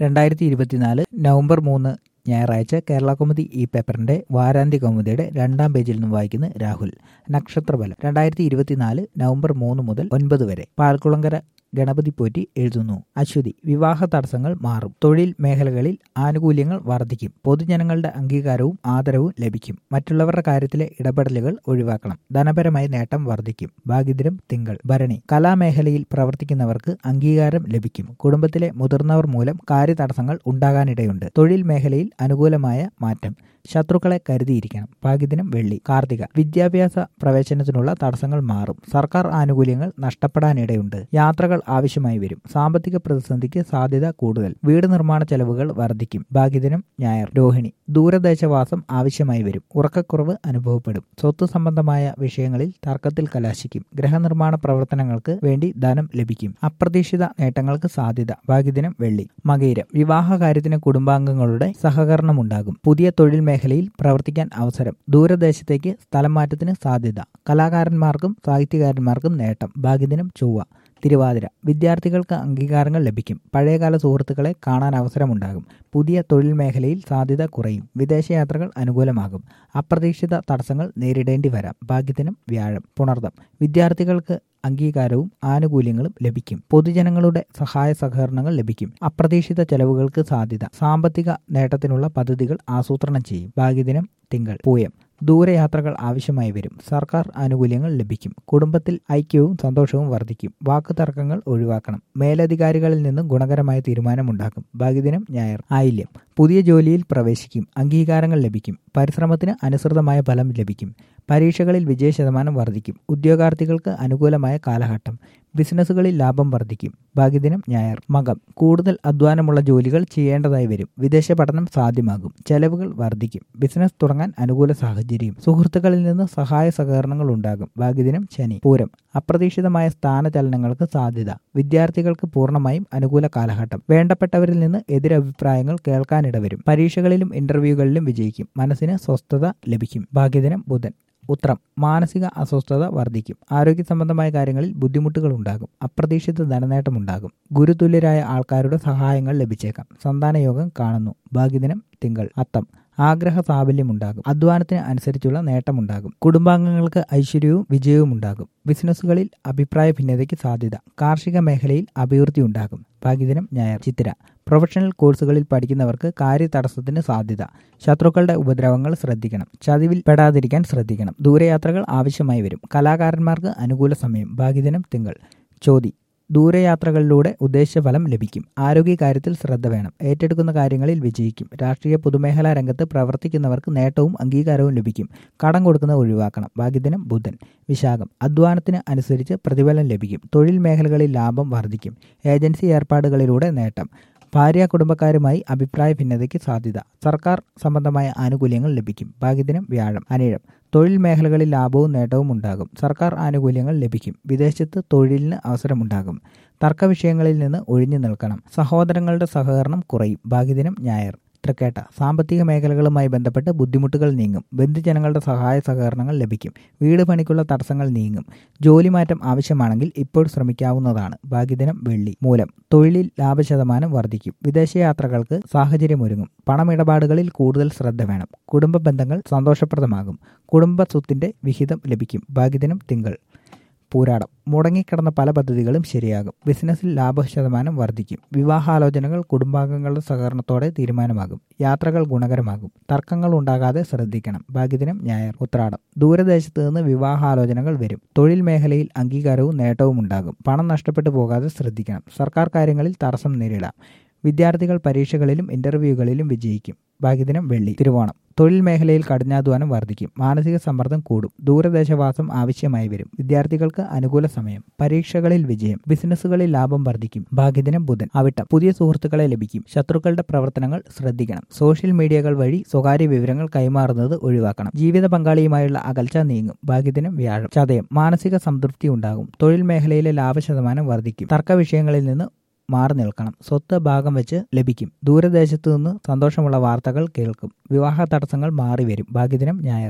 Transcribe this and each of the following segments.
രണ്ടായിരത്തി ഇരുപത്തിനാല് നവംബർ മൂന്ന് ഞായറാഴ്ച കേരള കൗമുദി ഈ പേപ്പറിന്റെ വാരാന്ത്യ കൗമുദിയുടെ രണ്ടാം പേജിൽ നിന്നും വായിക്കുന്ന രാഹുൽ നക്ഷത്രഫലം രണ്ടായിരത്തി ഇരുപത്തിനാല് നവംബർ മൂന്ന് മുതൽ ഒൻപത് വരെ പാൽക്കുളങ്കര ഗണപതി പോറ്റി എഴുതുന്നു അശ്വതി വിവാഹ തടസ്സങ്ങൾ മാറും തൊഴിൽ മേഖലകളിൽ ആനുകൂല്യങ്ങൾ വർദ്ധിക്കും പൊതുജനങ്ങളുടെ അംഗീകാരവും ആദരവും ലഭിക്കും മറ്റുള്ളവരുടെ കാര്യത്തിലെ ഇടപെടലുകൾ ഒഴിവാക്കണം ധനപരമായ നേട്ടം വർദ്ധിക്കും ഭാഗ്യദിനം തിങ്കൾ ഭരണി കലാമേഖലയിൽ പ്രവർത്തിക്കുന്നവർക്ക് അംഗീകാരം ലഭിക്കും കുടുംബത്തിലെ മുതിർന്നവർ മൂലം കാര്യതടസ്സങ്ങൾ ഉണ്ടാകാനിടയുണ്ട് തൊഴിൽ മേഖലയിൽ അനുകൂലമായ മാറ്റം ശത്രുക്കളെ കരുതിയിരിക്കണം ഭാഗ്യദിനം വെള്ളി കാർത്തിക വിദ്യാഭ്യാസ പ്രവേശനത്തിനുള്ള തടസ്സങ്ങൾ മാറും സർക്കാർ ആനുകൂല്യങ്ങൾ നഷ്ടപ്പെടാനിടയുണ്ട് യാത്രകൾ ആവശ്യമായി വരും സാമ്പത്തിക പ്രതിസന്ധിക്ക് സാധ്യത കൂടുതൽ വീട് നിർമ്മാണ ചെലവുകൾ വർദ്ധിക്കും ഭാഗ്യദിനം ഞായർ രോഹിണി ദൂരദേശവാസം ആവശ്യമായി വരും ഉറക്കക്കുറവ് അനുഭവപ്പെടും സ്വത്ത് സംബന്ധമായ വിഷയങ്ങളിൽ തർക്കത്തിൽ കലാശിക്കും ഗ്രഹനിർമ്മാണ പ്രവർത്തനങ്ങൾക്ക് വേണ്ടി ധനം ലഭിക്കും അപ്രതീക്ഷിത നേട്ടങ്ങൾക്ക് സാധ്യത ഭാഗ്യദിനം വെള്ളി മകയിരം വിവാഹ കാര്യത്തിന് കുടുംബാംഗങ്ങളുടെ സഹകരണമുണ്ടാകും പുതിയ തൊഴിൽ മേഖലയിൽ പ്രവർത്തിക്കാൻ അവസരം ദൂരദേശത്തേക്ക് സ്ഥലം മാറ്റത്തിന് സാധ്യത കലാകാരന്മാർക്കും സാഹിത്യകാരന്മാർക്കും നേട്ടം ഭാഗ്യദിനം ചൊവ്വ തിരുവാതിര വിദ്യാർത്ഥികൾക്ക് അംഗീകാരങ്ങൾ ലഭിക്കും പഴയകാല സുഹൃത്തുക്കളെ കാണാൻ അവസരമുണ്ടാകും പുതിയ തൊഴിൽ മേഖലയിൽ സാധ്യത കുറയും വിദേശയാത്രകൾ അനുകൂലമാകും അപ്രതീക്ഷിത തടസ്സങ്ങൾ നേരിടേണ്ടി വരാം ഭാഗ്യദിനം വ്യാഴം പുണർദം വിദ്യാർത്ഥികൾക്ക് അംഗീകാരവും ആനുകൂല്യങ്ങളും ലഭിക്കും പൊതുജനങ്ങളുടെ സഹായ സഹകരണങ്ങൾ ലഭിക്കും അപ്രതീക്ഷിത ചെലവുകൾക്ക് സാധ്യത സാമ്പത്തിക നേട്ടത്തിനുള്ള പദ്ധതികൾ ആസൂത്രണം ചെയ്യും ഭാഗ്യദിനം തിങ്കൾ പൂയം ദൂരയാത്രകൾ ആവശ്യമായി വരും സർക്കാർ ആനുകൂല്യങ്ങൾ ലഭിക്കും കുടുംബത്തിൽ ഐക്യവും സന്തോഷവും വർദ്ധിക്കും വാക്ക് തർക്കങ്ങൾ ഒഴിവാക്കണം മേലധികാരികളിൽ നിന്നും ഗുണകരമായ തീരുമാനമുണ്ടാക്കും ഭാഗ്യദിനം ഞായർ ആയില്യം പുതിയ ജോലിയിൽ പ്രവേശിക്കും അംഗീകാരങ്ങൾ ലഭിക്കും പരിശ്രമത്തിന് അനുസൃതമായ ഫലം ലഭിക്കും പരീക്ഷകളിൽ വിജയശതമാനം വർദ്ധിക്കും ഉദ്യോഗാർത്ഥികൾക്ക് അനുകൂലമായ കാലഘട്ടം ബിസിനസ്സുകളിൽ ലാഭം വർദ്ധിക്കും ഭാഗ്യദിനം ഞായർ മകം കൂടുതൽ അധ്വാനമുള്ള ജോലികൾ ചെയ്യേണ്ടതായി വരും വിദേശ പഠനം സാധ്യമാകും ചെലവുകൾ വർദ്ധിക്കും ബിസിനസ് തുടങ്ങാൻ അനുകൂല സാഹചര്യം സുഹൃത്തുക്കളിൽ നിന്ന് സഹായ സഹകരണങ്ങൾ ഉണ്ടാകും ഭാഗ്യദിനം ശനി പൂരം അപ്രതീക്ഷിതമായ സ്ഥാനചലനങ്ങൾക്ക് സാധ്യത വിദ്യാർത്ഥികൾക്ക് പൂർണ്ണമായും അനുകൂല കാലഘട്ടം വേണ്ടപ്പെട്ടവരിൽ നിന്ന് എതിരഭിപ്രായങ്ങൾ കേൾക്കാനിടവരും പരീക്ഷകളിലും ഇന്റർവ്യൂകളിലും വിജയിക്കും മനസ്സിന് സ്വസ്ഥത ലഭിക്കും ഭാഗ്യദിനം ബുധൻ ഉത്രം മാനസിക അസ്വസ്ഥത വർദ്ധിക്കും ആരോഗ്യ സംബന്ധമായ കാര്യങ്ങളിൽ ബുദ്ധിമുട്ടുകൾ ഉണ്ടാകും അപ്രതീക്ഷിത ധനനേട്ടമുണ്ടാകും ഗുരുതുല്യരായ ആൾക്കാരുടെ സഹായങ്ങൾ ലഭിച്ചേക്കാം സന്താനയോഗം കാണുന്നു ഭാഗ്യദിനം തിങ്കൾ അത്തം ആഗ്രഹ സാഫല്യമുണ്ടാകും അധ്വാനത്തിന് അനുസരിച്ചുള്ള നേട്ടമുണ്ടാകും കുടുംബാംഗങ്ങൾക്ക് ഐശ്വര്യവും വിജയവും ഉണ്ടാകും ബിസിനസ്സുകളിൽ അഭിപ്രായ ഭിന്നതയ്ക്ക് സാധ്യത കാർഷിക മേഖലയിൽ അഭിവൃദ്ധി ഉണ്ടാകും ഭാഗ്യദിനം ഞായർ ചിത്തിര പ്രൊഫഷണൽ കോഴ്സുകളിൽ പഠിക്കുന്നവർക്ക് കാര്യതടസ്സത്തിന് സാധ്യത ശത്രുക്കളുടെ ഉപദ്രവങ്ങൾ ശ്രദ്ധിക്കണം ചതിവിൽ പെടാതിരിക്കാൻ ശ്രദ്ധിക്കണം ദൂരയാത്രകൾ ആവശ്യമായി വരും കലാകാരന്മാർക്ക് അനുകൂല സമയം ഭാഗ്യദിനം തിങ്കൾ ചോതി ദൂരയാത്രകളിലൂടെ ഉദ്ദേശിച്ച ഫലം ലഭിക്കും ആരോഗ്യകാര്യത്തിൽ ശ്രദ്ധ വേണം ഏറ്റെടുക്കുന്ന കാര്യങ്ങളിൽ വിജയിക്കും രാഷ്ട്രീയ പൊതുമേഖലാ രംഗത്ത് പ്രവർത്തിക്കുന്നവർക്ക് നേട്ടവും അംഗീകാരവും ലഭിക്കും കടം കൊടുക്കുന്നത് ഒഴിവാക്കണം ഭാഗ്യദിനം ബുധൻ വിശാഖം അധ്വാനത്തിന് അനുസരിച്ച് പ്രതിഫലം ലഭിക്കും തൊഴിൽ മേഖലകളിൽ ലാഭം വർദ്ധിക്കും ഏജൻസി ഏർപ്പാടുകളിലൂടെ നേട്ടം ഭാര്യ കുടുംബക്കാരുമായി അഭിപ്രായ ഭിന്നതയ്ക്ക് സാധ്യത സർക്കാർ സംബന്ധമായ ആനുകൂല്യങ്ങൾ ലഭിക്കും ഭാഗ്യദിനം വ്യാഴം അനിഴം തൊഴിൽ മേഖലകളിൽ ലാഭവും നേട്ടവും ഉണ്ടാകും സർക്കാർ ആനുകൂല്യങ്ങൾ ലഭിക്കും വിദേശത്ത് തൊഴിലിന് അവസരമുണ്ടാകും തർക്ക വിഷയങ്ങളിൽ നിന്ന് ഒഴിഞ്ഞു നിൽക്കണം സഹോദരങ്ങളുടെ സഹകരണം കുറയും ഭാഗ്യദിനം ഞായർ തൃക്കേട്ട സാമ്പത്തിക മേഖലകളുമായി ബന്ധപ്പെട്ട് ബുദ്ധിമുട്ടുകൾ നീങ്ങും ബന്ധുജനങ്ങളുടെ സഹായ സഹകരണങ്ങൾ ലഭിക്കും വീട് പണിക്കുള്ള തടസ്സങ്ങൾ നീങ്ങും ജോലി മാറ്റം ആവശ്യമാണെങ്കിൽ ഇപ്പോൾ ശ്രമിക്കാവുന്നതാണ് ഭാഗ്യദിനം വെള്ളി മൂലം തൊഴിലിൽ ലാഭശതമാനം വർദ്ധിക്കും വിദേശയാത്രകൾക്ക് സാഹചര്യമൊരുങ്ങും പണമിടപാടുകളിൽ കൂടുതൽ ശ്രദ്ധ വേണം കുടുംബ ബന്ധങ്ങൾ സന്തോഷപ്രദമാകും കുടുംബ സ്വത്തിന്റെ വിഹിതം ലഭിക്കും ഭാഗ്യദിനം തിങ്കൾ പൂരാടം മുടങ്ങിക്കിടന്ന പല പദ്ധതികളും ശരിയാകും ബിസിനസ്സിൽ ലാഭശതമാനം വർദ്ധിക്കും വിവാഹാലോചനകൾ കുടുംബാംഗങ്ങളുടെ സഹകരണത്തോടെ തീരുമാനമാകും യാത്രകൾ ഗുണകരമാകും തർക്കങ്ങൾ ഉണ്ടാകാതെ ശ്രദ്ധിക്കണം ഭാഗ്യദിനം ഞായർ ഉത്രാടം ദൂരദേശത്ത് നിന്ന് വിവാഹാലോചനകൾ വരും തൊഴിൽ മേഖലയിൽ അംഗീകാരവും നേട്ടവും ഉണ്ടാകും പണം നഷ്ടപ്പെട്ടു പോകാതെ ശ്രദ്ധിക്കണം സർക്കാർ കാര്യങ്ങളിൽ തടസ്സം നേരിടാം വിദ്യാർത്ഥികൾ പരീക്ഷകളിലും ഇന്റർവ്യൂകളിലും വിജയിക്കും ഭാഗ്യദിനം വെള്ളി തിരുവോണം തൊഴിൽ മേഖലയിൽ കഠിനാധ്വാനം വർദ്ധിക്കും മാനസിക സമ്മർദ്ദം കൂടും ദൂരദേശവാസം ആവശ്യമായി വരും വിദ്യാർത്ഥികൾക്ക് അനുകൂല സമയം പരീക്ഷകളിൽ വിജയം ബിസിനസ്സുകളിൽ ലാഭം വർദ്ധിക്കും ഭാഗ്യദിനം ബുധൻ അവിട്ടം പുതിയ സുഹൃത്തുക്കളെ ലഭിക്കും ശത്രുക്കളുടെ പ്രവർത്തനങ്ങൾ ശ്രദ്ധിക്കണം സോഷ്യൽ മീഡിയകൾ വഴി സ്വകാര്യ വിവരങ്ങൾ കൈമാറുന്നത് ഒഴിവാക്കണം ജീവിത പങ്കാളിയുമായുള്ള അകൽച്ച നീങ്ങും ഭാഗ്യദിനം വ്യാഴം ചതയം മാനസിക സംതൃപ്തി ഉണ്ടാകും തൊഴിൽ മേഖലയിലെ ലാഭശതമാനം വർദ്ധിക്കും തർക്ക വിഷയങ്ങളിൽ നിന്ന് മാറി നിൽക്കണം സ്വത്ത് ഭാഗം വെച്ച് ലഭിക്കും ദൂരദേശത്തു നിന്ന് സന്തോഷമുള്ള വാർത്തകൾ കേൾക്കും വിവാഹ തടസ്സങ്ങൾ മാറി വരും ഭാഗ്യദിനം ഞായർ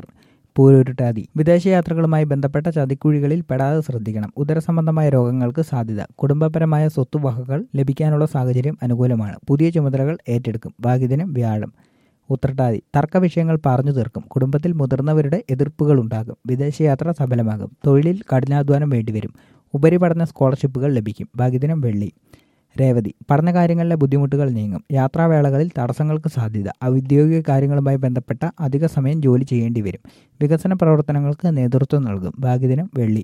പൂരുരുട്ടാതി വിദേശയാത്രകളുമായി ബന്ധപ്പെട്ട ചതിക്കുഴികളിൽ പെടാതെ ശ്രദ്ധിക്കണം ഉദരസംബന്ധമായ രോഗങ്ങൾക്ക് സാധ്യത കുടുംബപരമായ സ്വത്തുവകകൾ ലഭിക്കാനുള്ള സാഹചര്യം അനുകൂലമാണ് പുതിയ ചുമതലകൾ ഏറ്റെടുക്കും ഭാഗ്യദിനം വ്യാഴം ഉത്രട്ടാതി തർക്ക വിഷയങ്ങൾ പറഞ്ഞു തീർക്കും കുടുംബത്തിൽ മുതിർന്നവരുടെ എതിർപ്പുകൾ ഉണ്ടാകും വിദേശയാത്ര സഫലമാകും തൊഴിലിൽ കഠിനാധ്വാനം വേണ്ടിവരും ഉപരിപഠന സ്കോളർഷിപ്പുകൾ ലഭിക്കും ഭാഗ്യദിനം വെള്ളി രേവതി പഠനകാര്യങ്ങളിലെ ബുദ്ധിമുട്ടുകൾ നീങ്ങും യാത്രാവേളകളിൽ തടസ്സങ്ങൾക്ക് സാധ്യത ഔദ്യോഗിക കാര്യങ്ങളുമായി ബന്ധപ്പെട്ട അധിക സമയം ജോലി ചെയ്യേണ്ടി വരും വികസന പ്രവർത്തനങ്ങൾക്ക് നേതൃത്വം നൽകും ഭാഗ്യദിനം വെള്ളി